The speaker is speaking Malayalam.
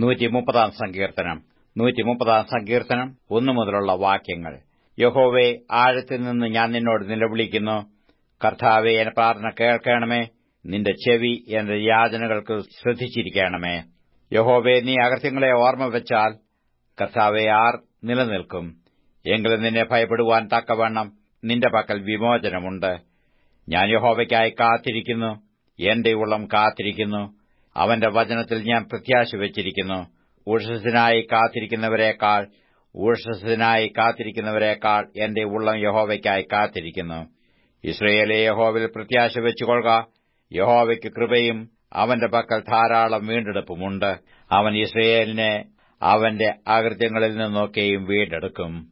നൂറ്റിമുപ്പതാം സങ്കീർത്തനം നൂറ്റിമുപ്പതാം സങ്കീർത്തനം ഒന്നു മുതലുള്ള വാക്യങ്ങൾ യഹോവേ ആഴത്തിൽ നിന്ന് ഞാൻ നിന്നോട് നിലവിളിക്കുന്നു കർത്താവെ എന്റെ പ്രാർത്ഥന കേൾക്കണമേ നിന്റെ ചെവി എന്റെ യാചനകൾക്ക് ശ്രദ്ധിച്ചിരിക്കണമേ യഹോവേ നീ അകൃത്യങ്ങളെ ഓർമ്മ വെച്ചാൽ കർത്താവെ ആർ നിലനിൽക്കും എങ്കിലും നിന്നെ ഭയപ്പെടുവാൻ തക്കവണ്ണം നിന്റെ പക്കൽ വിമോചനമുണ്ട് ഞാൻ യഹോവയ്ക്കായി കാത്തിരിക്കുന്നു എന്റെ ഉള്ളം കാത്തിരിക്കുന്നു അവന്റെ വചനത്തിൽ ഞാൻ പ്രത്യാശ വച്ചിരിക്കുന്നു ഉഷസ്സിനായി കാത്തിരിക്കുന്നവരെക്കാൾ ഉഷസ്സിനായി കാത്തിരിക്കുന്നവരെക്കാൾ എന്റെ ഉള്ളം യഹോവയ്ക്കായി കാത്തിരിക്കുന്നു ഇസ്രയേലെ യഹോവിൽ പ്രത്യാശ വെച്ചുകൊള്ളുക യഹോവയ്ക്ക് കൃപയും അവന്റെ പക്കൽ ധാരാളം വീണ്ടെടുപ്പുമുണ്ട് അവൻ ഇസ്രയേലിനെ അവന്റെ അകൃത്യങ്ങളിൽ നിന്നൊക്കെയും വീണ്ടെടുക്കും